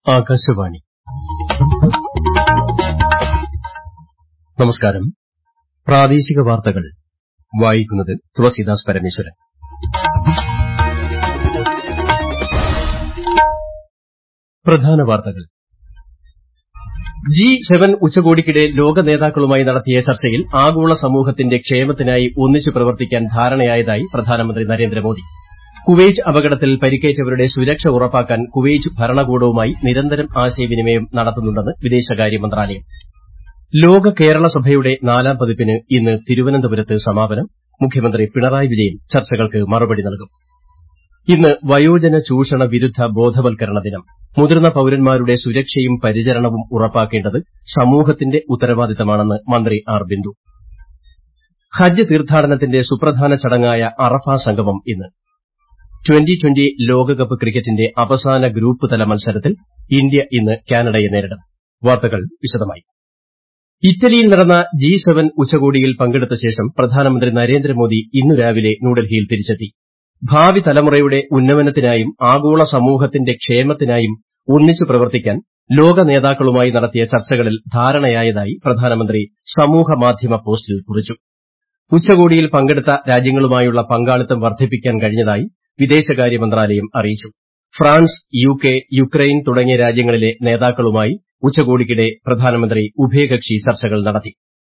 ആകാശവാണി നമസ്കാരം പ്രാദേശിക വാർത്തകൾ വായിക്കുന്നത് തുളസീദാസ് പരമേശ്വരൻ പ്രധാന വാർത്തകൾ ജി സെവൻ ഉച്ചകോടിക്കിടെ ലോക നേതാക്കളുമായി നടത്തിയ ചർച്ചയിൽ ആഗോള സമൂഹത്തിന്റെ ക്ഷേമത്തിനായി ഒന്നിച്ചു പ്രവർത്തിക്കാൻ ധാരണയായതായി പ്രധാനമന്ത്രി നരേന്ദ്രമോദി കുവൈറ്റ് അപകടത്തിൽ പരിക്കേറ്റവരുടെ സുരക്ഷ ഉറപ്പാക്കാൻ കുവൈറ്റ് ഭരണകൂടവുമായി നിരന്തരം ആശയവിനിമയം നടത്തുന്നുണ്ടെന്ന് വിദേശകാര്യ മന്ത്രാലയം ലോക കേരള സഭയുടെ നാലാം പതിപ്പിന് ഇന്ന് തിരുവനന്തപുരത്ത് സമാപനം മുഖ്യമന്ത്രി പിണറായി വിജയൻ ചർച്ചകൾക്ക് മറുപടി നൽകും ഇന്ന് വയോജന ചൂഷണ വിരുദ്ധ ബോധവൽക്കരണ ദിനം മുതിർന്ന പൌരന്മാരുടെ സുരക്ഷയും പരിചരണവും ഉറപ്പാക്കേണ്ടത് സമൂഹത്തിന്റെ ഉത്തരവാദിത്തമാണെന്ന് മന്ത്രി ആർ ബിന്ദു ഹജ്ജ് തീർത്ഥാടനത്തിന്റെ സുപ്രധാന ചടങ്ങായ അറഫ സംഗമം ഇന്ന് ട്വന്റി ട്വന്റി ലോകകപ്പ് ക്രിക്കറ്റിന്റെ അവസാന ഗ്രൂപ്പ് തല മത്സരത്തിൽ ഇന്ത്യ ഇന്ന് കാനഡയെ നേരിടും വാർത്തകൾ വിശദമായി ഇറ്റലിയിൽ നടന്ന ജി സെവൻ ഉച്ചകോടിയിൽ പങ്കെടുത്ത ശേഷം പ്രധാനമന്ത്രി നരേന്ദ്രമോദി ഇന്നു രാവിലെ ന്യൂഡൽഹിയിൽ തിരിച്ചെത്തി ഭാവി തലമുറയുടെ ഉന്നമനത്തിനായും ആഗോള സമൂഹത്തിന്റെ ക്ഷേമത്തിനായും ഒന്നിച്ചു പ്രവർത്തിക്കാൻ ലോക നേതാക്കളുമായി നടത്തിയ ചർച്ചകളിൽ ധാരണയായതായി പ്രധാനമന്ത്രി സമൂഹമാധ്യമ പോസ്റ്റിൽ കുറിച്ചു ഉച്ചകോടിയിൽ പങ്കെടുത്ത രാജ്യങ്ങളുമായുള്ള പങ്കാളിത്തം വർദ്ധിപ്പിക്കാൻ കഴിഞ്ഞതായി വിദേശകാര്യ മന്ത്രാലയം അറിയിച്ചു ഫ്രാൻസ് യുകെ യുക്രൈൻ തുടങ്ങിയ രാജ്യങ്ങളിലെ നേതാക്കളുമായി ഉച്ചകോടിക്കിടെ പ്രധാനമന്ത്രി ഉഭയകക്ഷി ചർച്ചകൾ നടത്തി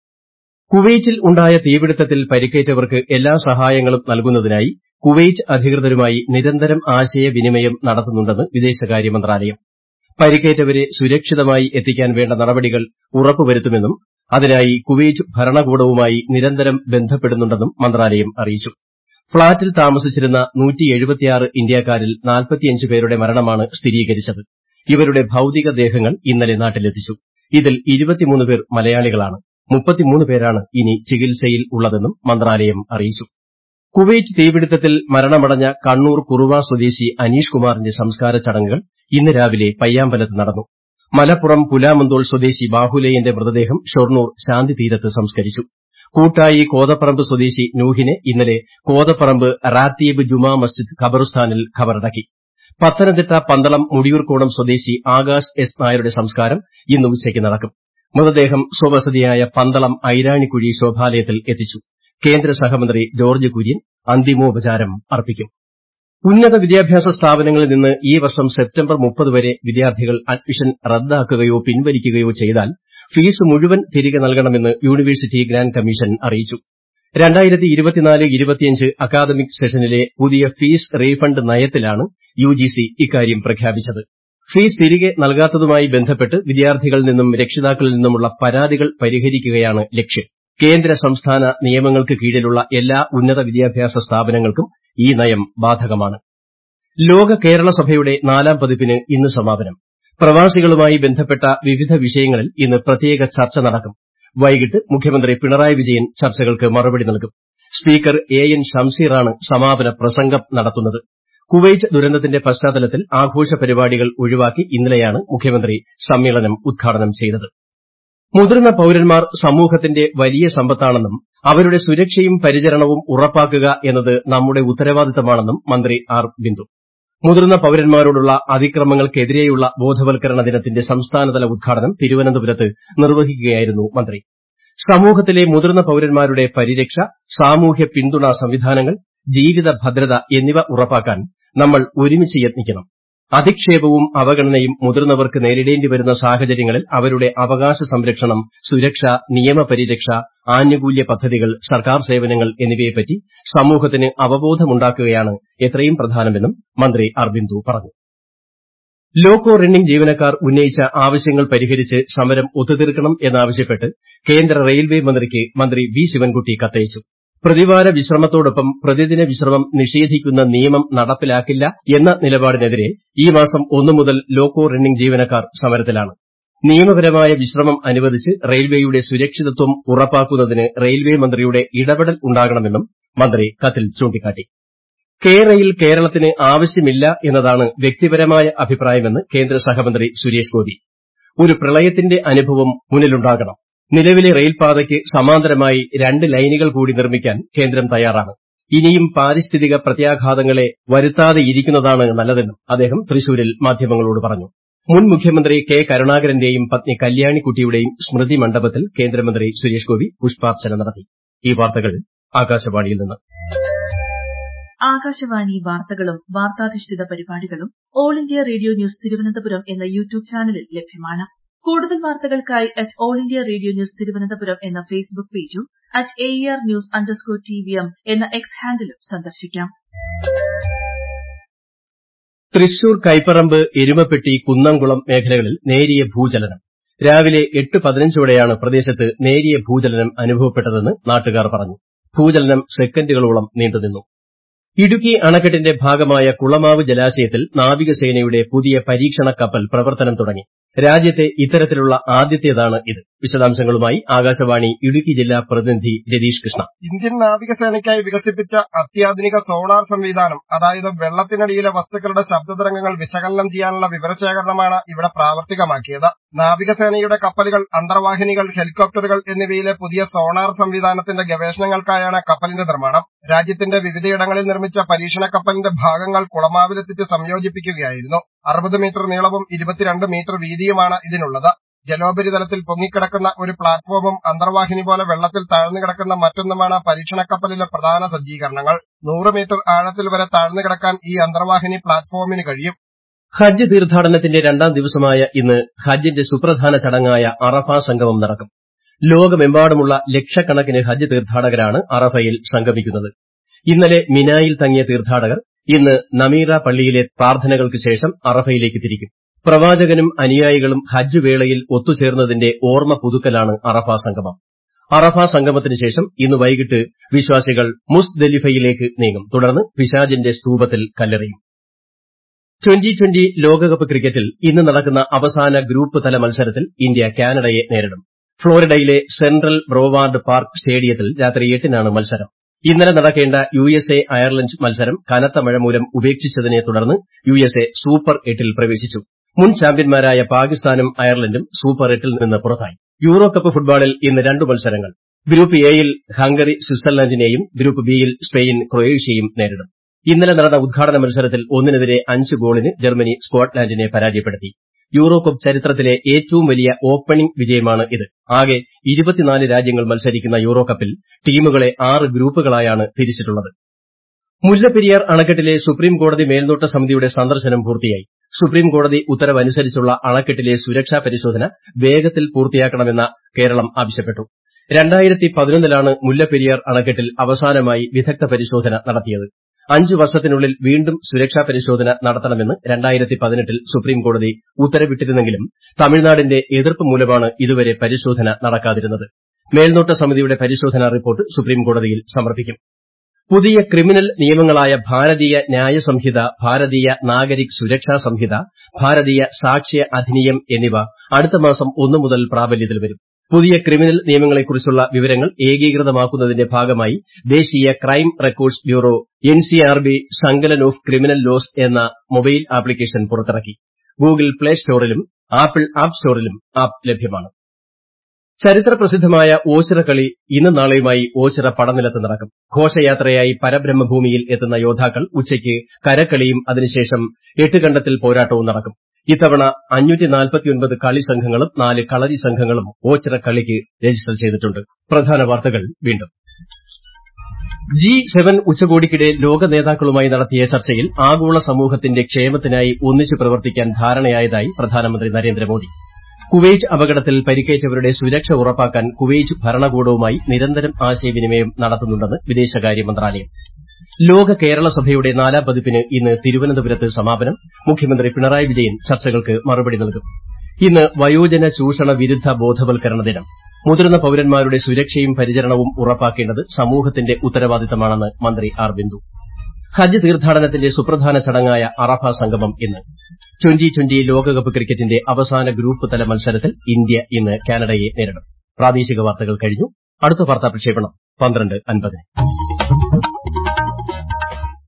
കുവൈറ്റിൽ ഉണ്ടായ തീപിടുത്തത്തിൽ പരിക്കേറ്റവർക്ക് എല്ലാ സഹായങ്ങളും നൽകുന്നതിനായി കുവൈറ്റ് അധികൃതരുമായി നിരന്തരം ആശയവിനിമയം നടത്തുന്നുണ്ടെന്ന് വിദേശകാര്യ മന്ത്രാലയം പരിക്കേറ്റവരെ സുരക്ഷിതമായി എത്തിക്കാൻ വേണ്ട നടപടികൾ ഉറപ്പുവരുത്തുമെന്നും അതിനായി കുവൈറ്റ് ഭരണകൂടവുമായി നിരന്തരം ബന്ധപ്പെടുന്നുണ്ടെന്നും മന്ത്രാലയം അറിയിച്ചു ഫ്ളാറ്റിൽ താമസിച്ചിരുന്ന ഇന്ത്യക്കാരിൽ പേരുടെ മരണമാണ് സ്ഥിരീകരിച്ചത് ഇവരുടെ ഭൌതികദേഹങ്ങൾ ഇന്നലെ നാട്ടിലെത്തിച്ചു ഇതിൽ പേർ മലയാളികളാണ് പേരാണ് ഇനി ചികിത്സയിൽ ഉള്ളതെന്നും മന്ത്രാലയം അറിയിച്ചു കുവൈറ്റ് തീപിടുത്തത്തിൽ മരണമടഞ്ഞ കണ്ണൂർ കുറുവ സ്വദേശി അനീഷ് കുമാറിന്റെ സംസ്കാര ചടങ്ങുകൾ ഇന്ന് രാവിലെ പയ്യാമ്പലത്ത് നടന്നു മലപ്പുറം പുലാമന്തോൾ സ്വദേശി ബാഹുലേയന്റെ മൃതദേഹം ഷൊർണൂർ ശാന്തിതീരത്ത് സംസ്കരിച്ചു കൂട്ടായി കോതപ്പറമ്പ് സ്വദേശി നൂഹിനെ ഇന്നലെ കോതപ്പറമ്പ് റാത്തീബ് ജുമാ മസ്ജിദ് ഖബർസ്ഥാനിൽ ഖബറടക്കി പത്തനംതിട്ട പന്തളം മുടിയൂർക്കോണം സ്വദേശി ആകാശ് എസ് നായരുടെ സംസ്കാരം ഇന്ന് ഉച്ചയ്ക്ക് നടക്കും മൃതദേഹം സ്വവസതിയായ പന്തളം ഐരാണിക്കുഴി ശോഭാലയത്തിൽ എത്തിച്ചു കേന്ദ്ര സഹമന്ത്രി ജോർജ്ജ് കുര്യൻ അന്തിമോപചാരം അർപ്പിക്കും ഉന്നത വിദ്യാഭ്യാസ സ്ഥാപനങ്ങളിൽ നിന്ന് ഈ വർഷം സെപ്റ്റംബർ വരെ വിദ്യാർത്ഥികൾ അഡ്മിഷൻ റദ്ദാക്കുകയോ പിൻവലിക്കുകയോ ചെയ്താൽ ഫീസ് മുഴുവൻ തിരികെ നൽകണമെന്ന് യൂണിവേഴ്സിറ്റി ഗ്രാന്റ് കമ്മീഷൻ അറിയിച്ചു അക്കാദമിക് സെഷനിലെ പുതിയ ഫീസ് റീഫണ്ട് നയത്തിലാണ് യുജിസി ഇക്കാര്യം പ്രഖ്യാപിച്ചത് ഫീസ് തിരികെ നൽകാത്തതുമായി ബന്ധപ്പെട്ട് വിദ്യാർത്ഥികളിൽ നിന്നും രക്ഷിതാക്കളിൽ നിന്നുമുള്ള പരാതികൾ പരിഹരിക്കുകയാണ് ലക്ഷ്യം കേന്ദ്ര സംസ്ഥാന നിയമങ്ങൾക്ക് കീഴിലുള്ള എല്ലാ ഉന്നത വിദ്യാഭ്യാസ സ്ഥാപനങ്ങൾക്കും ഈ നയം ബാധകമാണ് ലോക കേരള സഭയുടെ നാലാം പതിപ്പിന് ഇന്ന് സമാപനം പ്രവാസികളുമായി ബന്ധപ്പെട്ട വിവിധ വിഷയങ്ങളിൽ ഇന്ന് പ്രത്യേക ചർച്ച നടക്കും വൈകിട്ട് മുഖ്യമന്ത്രി പിണറായി വിജയൻ ചർച്ചകൾക്ക് മറുപടി നൽകും സ്പീക്കർ എ എൻ ഷംസീറാണ് സമാപന പ്രസംഗം നടത്തുന്നത് കുവൈറ്റ് ദുരന്തത്തിന്റെ പശ്ചാത്തലത്തിൽ ആഘോഷ പരിപാടികൾ ഒഴിവാക്കി ഇന്നലെയാണ് മുഖ്യമന്ത്രി സമ്മേളനം ഉദ്ഘാടനം ചെയ്തത് മുതിർന്ന പൌരന്മാർ സമൂഹത്തിന്റെ വലിയ സമ്പത്താണെന്നും അവരുടെ സുരക്ഷയും പരിചരണവും ഉറപ്പാക്കുക എന്നത് നമ്മുടെ ഉത്തരവാദിത്തമാണെന്നും മന്ത്രി ആർ ബിന്ദു മുതിർന്ന പൌരന്മാരോടുള്ള അതിക്രമങ്ങൾക്കെതിരെയുള്ള ബോധവൽക്കരണ ദിനത്തിന്റെ സംസ്ഥാനതല ഉദ്ഘാടനം തിരുവനന്തപുരത്ത് നിർവഹിക്കുകയായിരുന്നു മന്ത്രി സമൂഹത്തിലെ മുതിർന്ന പൌരന്മാരുടെ പരിരക്ഷ സാമൂഹ്യ പിന്തുണ സംവിധാനങ്ങൾ ജീവിത ഭദ്രത എന്നിവ ഉറപ്പാക്കാൻ നമ്മൾ ഒരുമിച്ച് യത്നിക്കണം അധിക്ഷേപവും അവഗണനയും മുതിർന്നവർക്ക് നേരിടേണ്ടി വരുന്ന സാഹചര്യങ്ങളിൽ അവരുടെ അവകാശ സംരക്ഷണം സുരക്ഷ നിയമപരിരക്ഷ ആനുകൂല്യ പദ്ധതികൾ സർക്കാർ സേവനങ്ങൾ എന്നിവയെപ്പറ്റി സമൂഹത്തിന് അവബോധമുണ്ടാക്കുകയാണ് എത്രയും പ്രധാനമെന്നും മന്ത്രി ആർ ബിന്ദു പറഞ്ഞു ലോക്കോ റണ്ണിംഗ് ജീവനക്കാർ ഉന്നയിച്ച ആവശ്യങ്ങൾ പരിഹരിച്ച് സമരം ഒത്തുതീർക്കണം എന്നാവശ്യപ്പെട്ട് കേന്ദ്ര റെയിൽവേ മന്ത്രിക്ക് മന്ത്രി വി ശിവൻകുട്ടി കത്തയച്ചു പ്രതിവാര വിശ്രമത്തോടൊപ്പം പ്രതിദിന വിശ്രമം നിഷേധിക്കുന്ന നിയമം നടപ്പിലാക്കില്ല എന്ന നിലപാടിനെതിരെ ഈ മാസം ഒന്നു മുതൽ ലോക്കോ റണ്ണിംഗ് ജീവനക്കാർ സമരത്തിലാണ് നിയമപരമായ വിശ്രമം അനുവദിച്ച് റെയിൽവേയുടെ സുരക്ഷിതത്വം ഉറപ്പാക്കുന്നതിന് റെയിൽവേ മന്ത്രിയുടെ ഇടപെടൽ ഉണ്ടാകണമെന്നും മന്ത്രി കത്തിൽ ചൂണ്ടിക്കാട്ടി കെയറയിൽ കേരളത്തിന് ആവശ്യമില്ല എന്നതാണ് വ്യക്തിപരമായ അഭിപ്രായമെന്ന് കേന്ദ്ര സഹമന്ത്രി സുരേഷ് ഗോപി ഒരു പ്രളയത്തിന്റെ അനുഭവം മുന്നിലുണ്ടാകണം നിലവിലെ റെയിൽപാതയ്ക്ക് സമാന്തരമായി രണ്ട് ലൈനുകൾ കൂടി നിർമ്മിക്കാൻ കേന്ദ്രം തയ്യാറാണ് ഇനിയും പാരിസ്ഥിതിക പ്രത്യാഘാതങ്ങളെ വരുത്താതെയിരിക്കുന്നതാണ് നല്ലതെന്നും അദ്ദേഹം തൃശൂരിൽ മാധ്യമങ്ങളോട് പറഞ്ഞു മുൻ മുഖ്യമന്ത്രി കെ കരുണാകരന്റെയും പത്നി കല്യാണിക്കുട്ടിയുടെയും സ്മൃതി മണ്ഡപത്തിൽ കേന്ദ്രമന്ത്രി സുരേഷ് ഗോപി പുഷ്പാർച്ചന നടത്തി ഈ വാർത്തകൾ ആകാശവാണിയിൽ നിന്ന് ആകാശവാണി വാർത്തകളും വാർത്താധിഷ്ഠിത പരിപാടികളും All India Radio News Thiruvananthapuram എന്ന യൂട്യൂബ് ചാനലിൽ ലഭ്യമാണ് കൂടുതൽ വാർത്തകൾക്കായി at All India Radio News Thiruvananthapuram എന്ന ഫേസ്ബുക്ക് പേജും at A R news underscore T V M എന്ന എക്സ് ഹാൻഡിലും സന്ദർശിക്കാം തൃശൂർ കൈപ്പറമ്പ് എരുമപ്പെട്ടി കുന്നംകുളം മേഖലകളിൽ നേരിയ ഭൂചലനം രാവിലെ എട്ട് പതിനഞ്ചോടെയാണ് പ്രദേശത്ത് നേരിയ ഭൂചലനം അനുഭവപ്പെട്ടതെന്ന് നാട്ടുകാർ പറഞ്ഞു ഭൂചലനം സെക്കൻഡുകളോളം നീണ്ടുനിന്നു ഇടുക്കി അണക്കെട്ടിന്റെ ഭാഗമായ കുളമാവ് ജലാശയത്തിൽ നാവികസേനയുടെ പുതിയ പരീക്ഷണ കപ്പൽ പ്രവർത്തനം തുടങ്ങി രാജ്യത്തെ ഇത്തരത്തിലുള്ള ആദ്യത്തേതാണ് ഇത് വിശദാംശങ്ങളുമായി ആകാശവാണി ഇടുക്കി ജില്ലാ പ്രതിനിധി രതീഷ് കൃഷ്ണ ഇന്ത്യൻ നാവികസേനയ്ക്കായി വികസിപ്പിച്ച അത്യാധുനിക സോണാർ സംവിധാനം അതായത് വെള്ളത്തിനടിയിലെ വസ്തുക്കളുടെ ശബ്ദതരംഗങ്ങൾ വിശകലനം ചെയ്യാനുള്ള വിവരശേഖരണമാണ് ഇവിടെ പ്രാവർത്തികമാക്കിയത് നാവികസേനയുടെ കപ്പലുകൾ അന്തർവാഹിനികൾ ഹെലികോപ്റ്ററുകൾ എന്നിവയിലെ പുതിയ സോണാർ സംവിധാനത്തിന്റെ ഗവേഷണങ്ങൾക്കായാണ് കപ്പലിന്റെ നിർമ്മാണം രാജ്യത്തിന്റെ വിവിധയിടങ്ങളിൽ നിർമ്മിച്ച പരീക്ഷണ കപ്പലിന്റെ ഭാഗങ്ങൾ കുളമാവിലെത്തിച്ച് സംയോജിപ്പിക്കുകയായിരുന്നു അറുപത് മീറ്റർ നീളവും ഇരുപത്തിരണ്ട് മീറ്റർ വീതിയുമാണ് ഇതിനുള്ളത് ജലോപരിതലത്തിൽ പൊങ്ങിക്കിടക്കുന്ന ഒരു പ്ലാറ്റ്ഫോമും അന്തർവാഹിനി പോലെ വെള്ളത്തിൽ താഴ്ന്നു കിടക്കുന്ന മറ്റൊന്നുമാണ് പരീക്ഷണക്കപ്പലിലെ പ്രധാന സജ്ജീകരണങ്ങൾ നൂറ് മീറ്റർ ആഴത്തിൽ വരെ താഴ്ന്നു കിടക്കാൻ ഈ അന്തർവാഹിനി പ്ലാറ്റ്ഫോമിന് കഴിയും ഹജ്ജ് തീർത്ഥാടനത്തിന്റെ രണ്ടാം ദിവസമായ ഇന്ന് ഹജ്ജിന്റെ സുപ്രധാന ചടങ്ങായ അറഫ സംഗമം നടക്കും ലോകമെമ്പാടുമുള്ള ലക്ഷക്കണക്കിന് ഹജ്ജ് തീർത്ഥാടകരാണ് അറഫയിൽ സംഗമിക്കുന്നത് ഇന്നലെ മിനായിൽ തങ്ങിയ തീർത്ഥാടകർ ഇന്ന് നമീറ പള്ളിയിലെ പ്രാർത്ഥനകൾക്ക് ശേഷം അറഫയിലേക്ക് തിരിക്കും പ്രവാചകനും അനുയായികളും ഹജ്ജ് വേളയിൽ ഒത്തുചേർന്നതിന്റെ ഓർമ്മ പുതുക്കലാണ് അറഫ സംഗമം അറഫ സംഗമത്തിന് ശേഷം ഇന്ന് വൈകിട്ട് വിശ്വാസികൾ മുസ്ദലിഫയിലേക്ക് നീങ്ങും തുടർന്ന് പിശാജിന്റെ സ്തൂപത്തിൽ കല്ലെറിയും ട്വന്റി ട്വന്റി ലോകകപ്പ് ക്രിക്കറ്റിൽ ഇന്ന് നടക്കുന്ന അവസാന ഗ്രൂപ്പ് തല മത്സരത്തിൽ ഇന്ത്യ കാനഡയെ നേരിടും ഫ്ളോറിഡയിലെ സെൻട്രൽ ബ്രോവാർഡ് പാർക്ക് സ്റ്റേഡിയത്തിൽ രാത്രി എട്ടിനാണ് മത്സരം ഇന്നലെ നടക്കേണ്ട യു എസ് എ അയർലന്റ് മത്സരം കനത്ത മഴ മൂലം ഉപേക്ഷിച്ചതിനെ തുടർന്ന് യു എസ് എ സൂപ്പർ എട്ടിൽ പ്രവേശിച്ചു മുൻ ചാമ്പ്യന്മാരായ പാകിസ്ഥാനും അയർലന്റും സൂപ്പർ എട്ടിൽ നിന്ന് പുറത്തായി യൂറോ കപ്പ് ഫുട്ബോളിൽ ഇന്ന് രണ്ട് മത്സരങ്ങൾ ഗ്രൂപ്പ് എയിൽ ഹംഗറി സ്വിറ്റ്സർലൻഡിനെയും ഗ്രൂപ്പ് ബിയിൽ സ്പെയിൻ ക്രൊയേഷ്യയും നേരിടും ഇന്നലെ നടന്ന ഉദ്ഘാടന മത്സരത്തിൽ ഒന്നിനെതിരെ അഞ്ച് ഗോളിന് ജർമ്മനി സ്കോട്ട്ലാൻഡിനെ പരാജയപ്പെടുത്തി യൂറോ കപ്പ് ചരിത്രത്തിലെ ഏറ്റവും വലിയ ഓപ്പണിംഗ് വിജയമാണ് ഇത് ആകെ ഇരുപത്തിനാല് രാജ്യങ്ങൾ മത്സരിക്കുന്ന യൂറോ കപ്പിൽ ടീമുകളെ ആറ് ഗ്രൂപ്പുകളായാണ് തിരിച്ചിട്ടുള്ളത് മുല്ലപ്പെരിയാർ അണക്കെട്ടിലെ സുപ്രീം കോടതി മേൽനോട്ട സമിതിയുടെ സന്ദർശനം പൂർത്തിയായി സുപ്രീം കോടതി ഉത്തരവനുസരിച്ചുള്ള അണക്കെട്ടിലെ സുരക്ഷാ പരിശോധന വേഗത്തിൽ പൂർത്തിയാക്കണമെന്ന് കേരളം ആവശ്യപ്പെട്ടു രണ്ടായിരത്തി പതിനൊന്നിലാണ് മുല്ലപ്പെരിയാർ അണക്കെട്ടിൽ അവസാനമായി വിദഗ്ധ പരിശോധന നടത്തിയത് അഞ്ചു വർഷത്തിനുള്ളിൽ വീണ്ടും സുരക്ഷാ പരിശോധന നടത്തണമെന്ന് രണ്ടായിരത്തി പതിനെട്ടിൽ സുപ്രീംകോടതി ഉത്തരവിട്ടിരുന്നെങ്കിലും തമിഴ്നാടിന്റെ എതിർപ്പ് മൂലമാണ് ഇതുവരെ പരിശോധന നടക്കാതിരുന്നത് മേൽനോട്ട സമിതിയുടെ പരിശോധനാ റിപ്പോർട്ട് സുപ്രീംകോടതിയിൽ സമർപ്പിക്കും പുതിയ ക്രിമിനൽ നിയമങ്ങളായ ഭാരതീയ ന്യായ സംഹിത ഭാരതീയ നാഗരിക് സുരക്ഷാ സംഹിത ഭാരതീയ സാക്ഷ്യ അധിനിയം എന്നിവ അടുത്ത മാസം ഒന്നു മുതൽ പ്രാബല്യത്തിൽ വരും പുതിയ ക്രിമിനൽ നിയമങ്ങളെക്കുറിച്ചുള്ള വിവരങ്ങൾ ഏകീകൃതമാക്കുന്നതിന്റെ ഭാഗമായി ദേശീയ crime records bureau NCRB Sankalan of criminal laws എന്ന മൊബൈൽ ആപ്ലിക്കേഷൻ പുറത്തിറക്കി ഗൂഗിൾ പ്ലേ സ്റ്റോറിലും ആപ്പിൾ ആപ്പ് സ്റ്റോറിലും ആപ്പ് ലഭ്യമാണ് ചരിത്രപ്രസിദ്ധമായ ഓച്ചിറക്കളി ഇന്നും നാളെയുമായി ഓച്ചിറ പടനിലത്ത് നടക്കും ഘോഷയാത്രയായി പരബ്രഹ്മഭൂമിയിൽ എത്തുന്ന യോദ്ധാക്കൾ ഉച്ചയ്ക്ക് കരക്കളിയും അതിനുശേഷം എട്ടുകണ്ടത്തിൽ പോരാട്ടവും നടക്കും ഇത്തവണ കളി സംഘങ്ങളും നാല് കളരി സംഘങ്ങളും ഓച്ചിറ കളിക്ക് രജിസ്റ്റർ ചെയ്തിട്ടുണ്ട് പ്രധാന വാർത്തകൾ വീണ്ടും ജി സെവൻ ഉച്ചകോടിക്കിടെ ലോക നേതാക്കളുമായി നടത്തിയ ചർച്ചയിൽ ആഗോള സമൂഹത്തിന്റെ ക്ഷേമത്തിനായി ഒന്നിച്ചു പ്രവർത്തിക്കാൻ ധാരണയായതായി പ്രധാനമന്ത്രി നരേന്ദ്രമോദി കുവൈറ്റ് അപകടത്തിൽ പരിക്കേറ്റവരുടെ സുരക്ഷ ഉറപ്പാക്കാൻ കുവൈറ്റ് ഭരണകൂടവുമായി നിരന്തരം ആശയവിനിമയം നടത്തുന്നുണ്ടെന്ന് വിദേശകാര്യ മന്ത്രാലയം ലോക കേരള സഭയുടെ നാലാം പതിപ്പിന് ഇന്ന് തിരുവനന്തപുരത്ത് സമാപനം മുഖ്യമന്ത്രി പിണറായി വിജയൻ ചർച്ചകൾക്ക് മറുപടി നൽകും ഇന്ന് വയോജന ചൂഷണ വിരുദ്ധ ബോധവൽക്കരണ ദിനം മുതിർന്ന പൌരന്മാരുടെ സുരക്ഷയും പരിചരണവും ഉറപ്പാക്കേണ്ടത് സമൂഹത്തിന്റെ ഉത്തരവാദിത്തമാണെന്ന് മന്ത്രി ആർ ബിന്ദു ഹജ്ജ് തീർത്ഥാടനത്തിന്റെ സുപ്രധാന ചടങ്ങായ അറഫ സംഗമം ഇന്ന് ട്വന്റി ട്വന്റി ലോകകപ്പ് ക്രിക്കറ്റിന്റെ അവസാന ഗ്രൂപ്പ് തല മത്സരത്തിൽ ഇന്ത്യ ഇന്ന് കാനഡയെ നേരിടും പ്രാദേശിക വാർത്തകൾ കഴിഞ്ഞു അടുത്ത വാർത്താ പ്രക്ഷേപണം പന്ത്രണ്ട് അൻപതിന്